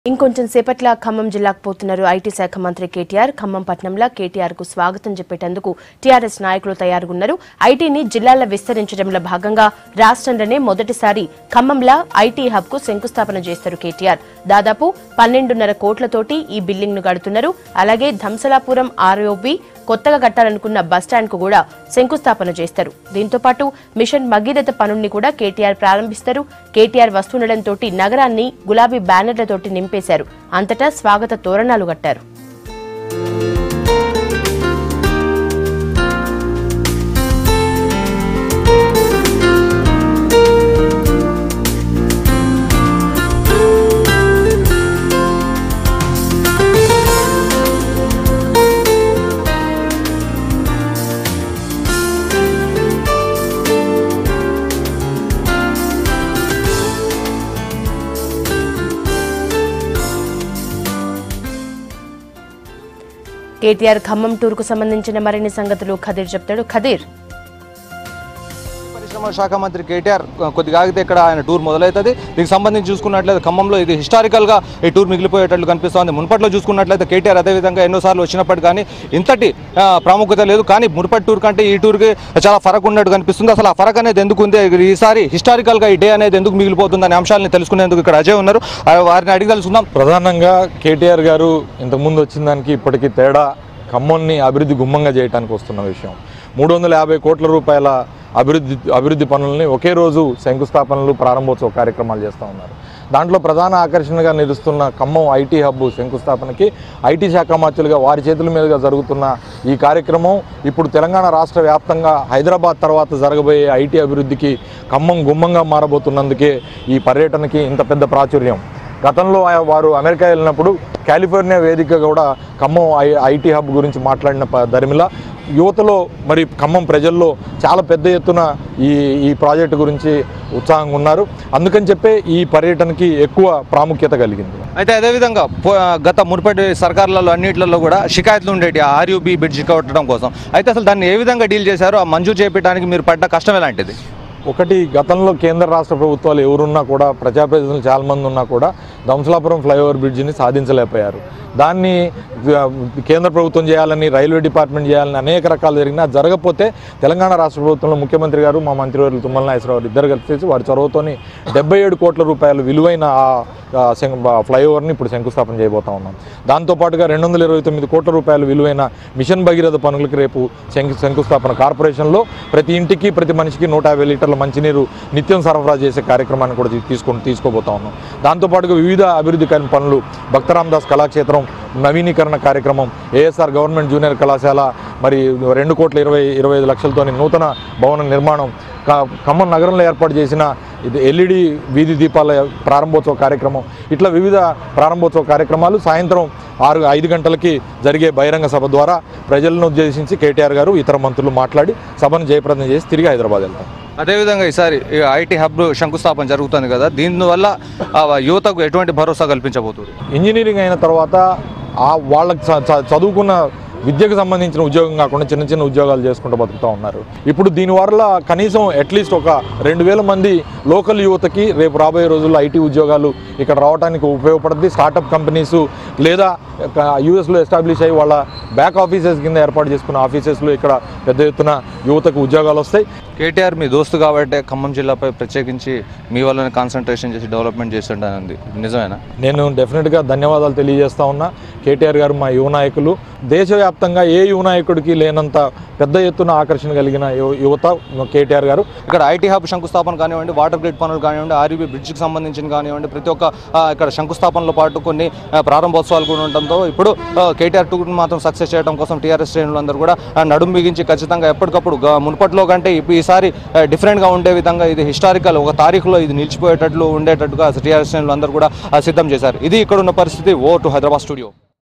ఇంకొంచెం సేపట్ల ఖమ్మం జిల్లాకు పోతున్నారు ఐటీ శాఖ మంత్రి కేటీఆర్ ఖమ్మం పట్నంలో కేటీఆర్ కు స్వాగతం చెప్పేటందుకు టీఆర్ఎస్ నాయకులు తయారుగున్నారు ఐటీని జిల్లాల విస్తరించడంలో భాగంగా రాష్ట్రంలోనే మొదటిసారి ఖమ్మంలో ఐటీ హబ్ కు శంకుస్థాపన చేస్తారు కేటీఆర్ దాదాపు పన్నెండున్నర కోట్లతోటి ఈ బిల్డింగ్ ను గడుతున్నారు అలాగే ధంసలాపురం ఆర్ఓబి కొత్తగా కట్టాలనుకున్న బస్టాండ్ కు కూడా శంకుస్థాపన చేస్తారు దీంతో పాటు మిషన్ భగీరథ పనుల్ని కూడా కేటీఆర్ ప్రారంభిస్తారు కేటీఆర్ వస్తుండటంతో నగరాన్ని గులాబీ బ్యానర్లతోటి నింపేశారు అంతటా స్వాగత తోరణాలు కట్టారు కేటీఆర్ ఖమ్మం టూర్ కు సంబంధించిన మరిన్ని సంగతులు ఖదీర్ చెప్తాడు ఖదీర్ పరిశ్రమల శాఖ మంత్రి కేటీఆర్ కొద్దిగా ఆగితే ఇక్కడ ఆయన టూర్ మొదలవుతుంది దీనికి సంబంధించి చూసుకున్నట్లయితే ఖమ్మంలో ఇది హిస్టారికల్గా ఈ టూర్ మిగిలిపోయేటట్లు కనిపిస్తోంది మునుపట్లో చూసుకున్నట్లయితే కేటీఆర్ అదేవిధంగా ఎన్నోసార్లు వచ్చినప్పటికీ కానీ ఇంతటి ఆ, ప్రాముఖ్యత లేదు కానీ మునుపటి టూర్ కంటే ఈ టూర్కి చాలా ఫరక్ ఉన్నట్టు కనిపిస్తుంది అసలు ఆ ఫరక్ అనేది ఎందుకు ఉంది ఈసారి హిస్టారికల్గా ఈ డే అనేది ఎందుకు మిగిలిపోతుంది అనే అంశాలను తెలుసుకునేందుకు ఇక్కడ అజయ్ ఉన్నారు ఆ, వారిని అడిగి తెలుసుకుందాం ప్రధానంగా కేటీఆర్ గారు ఇంతకుముందు వచ్చిన దానికి ఇప్పటికీ తేడా ఖమ్మాన్ని అభివృద్ధి గుమ్మంగా చేయడానికి వస్తున్న విషయం మూడు వందల యాభై కోట్ల రూపాయల అభివృద్ధి అభివృద్ధి పనుల్ని ఒకే రోజు శంకుస్థాపనలు ప్రారంభోత్సవ కార్యక్రమాలు చేస్తూ ఉన్నారు దాంట్లో ప్రధాన ఆకర్షణగా నిలుస్తున్న ఖమ్మం ఐటీ హబ్ శంకుస్థాపనకి ఐటీ శాఖ మంత్రులుగా వారి చేతుల మీదుగా జరుగుతున్న ఈ కార్యక్రమం ఇప్పుడు తెలంగాణ రాష్ట్ర వ్యాప్తంగా హైదరాబాద్ తర్వాత జరగబోయే ఐటీ అభివృద్ధికి ఖమ్మం గుమ్మంగా మారబోతున్నందుకే ఈ పర్యటనకి ఇంత పెద్ద ప్రాచుర్యం గతంలో ఆ- వారు అమెరికా వెళ్ళినప్పుడు కాలిఫోర్నియా వేదిక కూడా ఖమ్మం ఐ ఐటీ హబ్ గురించి మాట్లాడిన ప- దరిమిల యువతలో మరి ఖమ్మం ప్రజల్లో చాలా పెద్ద ఎత్తున ఈ ఈ ప్రాజెక్టు గురించి ఉత్సాహంగా ఉన్నారు అందుకని చెప్పే ఈ పర్యటనకి ఎక్కువ ప్రాముఖ్యత కలిగింది అయితే అదేవిధంగా పో- గత మునుపటి సర్కార్లలో అన్నింటిలో కూడా షికాయత్లు ఉండేటి ఆర్యూబీ బ్రిడ్జ్ కట్టడం కోసం అయితే అసలు దాన్ని ఏ విధంగా డీల్ చేశారో ఆ మంజూరు చేపించడానికి మీరు పడ్డ కష్టం ఎలాంటిది ఒకటి గతంలో కేంద్ర రాష్ట్ర ప్రభుత్వాలు ఎవరున్నా కూడా ప్రజాప్రతినిధులు చాలామంది ఉన్నా కూడా దంసలాపురం ఫ్లైఓవర్ బ్రిడ్జిని సాధించలేకపోయారు దాన్ని ఆ, కేంద్ర ప్రభుత్వం చేయాలని రైల్వే డిపార్ట్మెంట్ చేయాలని అనేక రకాలు జరిగినా అది జరగకపోతే తెలంగాణ రాష్ట్ర ప్రభుత్వంలో ముఖ్యమంత్రి గారు మా మంత్రివర్యులు తుమ్మల నాగేశ్వరరావు ఇద్దరు కలిసి వారి చొరవతోని డెబ్బై ఏడు కోట్ల రూపాయలు విలువైన ఆ ఆ శం- ఆ ఫ్లైఓవర్ని ఇప్పుడు శంకుస్థాపన చేయబోతా ఉన్నాం దాంతోపాటుగా రెండు వందల ఇరవై తొమ్మిది కోట్ల రూపాయలు విలువైన మిషన్ భగీరథ పనులకి రేపు శంకు శంకుస్థాపన కార్పొరేషన్లో ప్రతి ఇంటికి ప్రతి మనిషికి నూట యాభై లీటర్ల మంచినీరు నిత్యం సరఫరా చేసే కార్యక్రమాన్ని కూడా తీ- తీసుకొని తీసుకోబోతా ఉన్నాం దాంతోపాటుగా వివిధ అభివృద్ధి కార్య పనులు భక్తరామ్ దాస్ కళాక్షేత్రం నవీనీకరణ కార్యక్రమం ఏఎస్ఆర్ గవర్నమెంట్ జూనియర్ కళాశాల మరి రెండు కోట్ల ఇరవై ఇరవై ఐదు లక్షలతోని నూతన భవన నిర్మాణం క- ఖమ్మం నగరంలో ఏర్పాటు చేసిన ఇది ఎల్ఈడి వీధి దీపాల ప్రారంభోత్సవ కార్యక్రమం ఇట్లా వివిధ ప్రారంభోత్సవ కార్యక్రమాలు సాయంత్రం ఆరు ఐదు గంటలకి జరిగే బహిరంగ సభ ద్వారా ప్రజలను ఉద్దేశించి కేటీఆర్ గారు ఇతర మంత్రులు మాట్లాడి సభను జయప్రదం చేసి తిరిగి హైదరాబాద్ వెళ్తారు అదేవిధంగా ఈసారి ఈ ఐటీ హబ్ శంకుస్థాపన జరుగుతుంది కదా దీనివల్ల ఆ, యువతకు ఎటువంటి భరోసా కల్పించబోతున్నారు ఇంజనీరింగ్ అయిన తర్వాత ఆ వాళ్ళకి చ- చ- చదువుకున్న విద్యకు సంబంధించిన ఉద్యోగం కాకుండా చిన్న చిన్న ఉద్యోగాలు చేసుకుంటూ బతుకుతూ ఉన్నారు ఇప్పుడు దీనివల్ల కనీసం అట్లీస్ట్ ఒక రెండు వేల మంది లోకల్ యువతకి రేపు రాబోయే రోజుల్లో ఐటీ ఉద్యోగాలు ఇక్కడ రావడానికి ఉపయోగపడుతుంది స్టార్టప్ కంపెనీస్ లేదా యూఎస్లో ఎస్టాబ్లిష్ అయ్యి వాళ్ళ బ్యాక్ ఆఫీసెస్ కింద ఏర్పాటు చేసుకున్న ఆఫీసెస్లో ఇక్కడ పెద్ద ఎత్తున యువతకు ఉద్యోగాలు వస్తాయి కేటీఆర్ మీ దోస్తు కాబట్టి ఖమ్మం జిల్లాపై ప్రత్యేకించి మీ వల్లనే కాన్సన్ట్రేషన్ చేసి డెవలప్మెంట్ చేస్తుండని నిజమేనా నేను డెఫినెట్గా ధన్యవాదాలు తెలియజేస్తా ఉన్నా కేటీఆర్ గారు మా యువ నాయకులు దేశవ్యాప్తంగా ఏ యువ నాయకుడికి లేనంత పెద్ద ఎత్తున ఆకర్షణ కలిగిన యువ- యువత కేటీఆర్ గారు ఇక్కడ ఐటీ హబ్ శంకుస్థాపన కానివ్వండి వాటర్ గ్రిడ్ పనులు కానివ్వండి ఆర్యూబీ బ్రిడ్జ్కి సంబంధించిన కానివ్వండి ప్రతి ఒక్క ఆ, ఇక్కడ శంకుస్థాపనలో పాటు కొన్ని ఆ, ప్రారంభోత్సవాలు కూడా ఉండడంతో ఇప్పుడు ఆ, కేటీఆర్ టూ మాత్రం సక్సెస్ చేయడం కోసం టీఆర్ఎస్ శ్రేణులందరూ కూడా ఆ, నడుం బిగించి ఖచ్చితంగా ఎప్పటికప్పుడు గ- మునుపట్లో కంటే ఇప్పుడు ఈసారి ఆ, డిఫరెంట్గా ఉండే విధంగా ఇది హిస్టారికల్ ఒక తారీఖులో ఇది నిలిచిపోయేటట్లు ఉండేటట్టుగా టీఆర్ఎస్ శ్రేణులు అందరూ కూడా ఆ, సిద్ధం చేశారు ఇది ఇక్కడ ఉన్న పరిస్థితి ఓ టు హైదరాబాద్ స్టూడియో